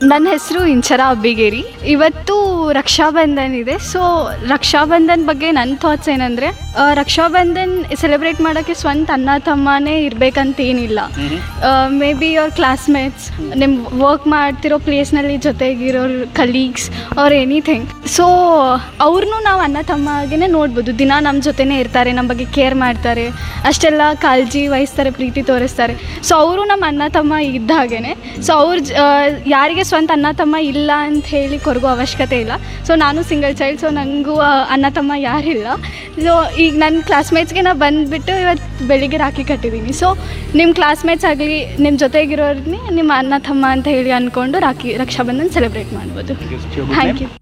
ನನ್ನ ಹೆಸರು ಇಂಚರ ಅಬ್ಬಿಗೇರಿ ಇವತ್ತು ರಕ್ಷಾಬಂಧನ್ ಇದೆ ಸೊ ರಕ್ಷಾಬಂಧನ್ ಬಗ್ಗೆ ನನ್ನ ಥಾಟ್ಸ್ ಏನಂದರೆ ರಕ್ಷಾಬಂಧನ್ ಸೆಲೆಬ್ರೇಟ್ ಮಾಡೋಕ್ಕೆ ಸ್ವಂತ ಅಣ್ಣ ತಮ್ಮನೇ ಇರಬೇಕಂತ ಏನಿಲ್ಲ ಮೇ ಬಿ ಯೋರ್ ಕ್ಲಾಸ್ಮೇಟ್ಸ್ ನಿಮ್ಮ ವರ್ಕ್ ಮಾಡ್ತಿರೋ ಪ್ಲೇಸ್ನಲ್ಲಿ ಜೊತೆಗಿರೋರು ಕಲೀಗ್ಸ್ ಆರ್ ಎನಿಥಿಂಗ್ ಸೊ ಅವ್ರನ್ನೂ ನಾವು ಅಣ್ಣ ತಮ್ಮಗೇ ನೋಡ್ಬೋದು ದಿನ ನಮ್ಮ ಜೊತೆನೇ ಇರ್ತಾರೆ ನಮ್ಮ ಬಗ್ಗೆ ಕೇರ್ ಮಾಡ್ತಾರೆ ಅಷ್ಟೆಲ್ಲ ಕಾಳಜಿ ವಹಿಸ್ತಾರೆ ಪ್ರೀತಿ ತೋರಿಸ್ತಾರೆ ಸೊ ಅವರು ನಮ್ಮ ಅಣ್ಣ ತಮ್ಮ ಇದ್ದ ಹಾಗೇ ಸೊ ಅವ್ರ ಜ- ಆ, ಯಾರಿಗೆ ಸ್ವಂತ ಅಣ್ಣ ತಮ್ಮ ಇಲ್ಲ ಅಂತ ಹೇಳಿ ಕೊರಗೋ ಅವಶ್ಯಕತೆ ಇಲ್ಲ ಸೊ ನಾನು ಸಿಂಗಲ್ ಚೈಲ್ಡ್ ಸೊ ನನಗೂ ಅಣ್ಣ ತಮ್ಮ ಯಾರಿಲ್ಲ ಸೊ ಈಗ ನನ್ನ ಕ್ಲಾಸ್ಮೇಟ್ಸ್ಗೆ ನಾ ಬಂದುಬಿಟ್ಟು ಇವತ್ತು ಬೆಳಿಗ್ಗೆ ರಾಖಿ ಕಟ್ಟಿದ್ದೀನಿ ಸೊ ನಿಮ್ಮ ಕ್ಲಾಸ್ಮೇಟ್ಸ್ ಆಗಲಿ ನಿಮ್ಮ ಜೊತೆಗಿರೋರ್ನೇ ನಿಮ್ಮ ಅಣ್ಣ ತಮ್ಮ ಅಂತ ಹೇಳಿ ಅಂದ್ಕೊಂಡು ರಾಖಿ ರಕ್ಷಾಬಂಧನ್ ಸೆಲೆಬ್ರೇಟ್ ಮಾಡ್ಬೋದು ಥ್ಯಾಂಕ್ ಯು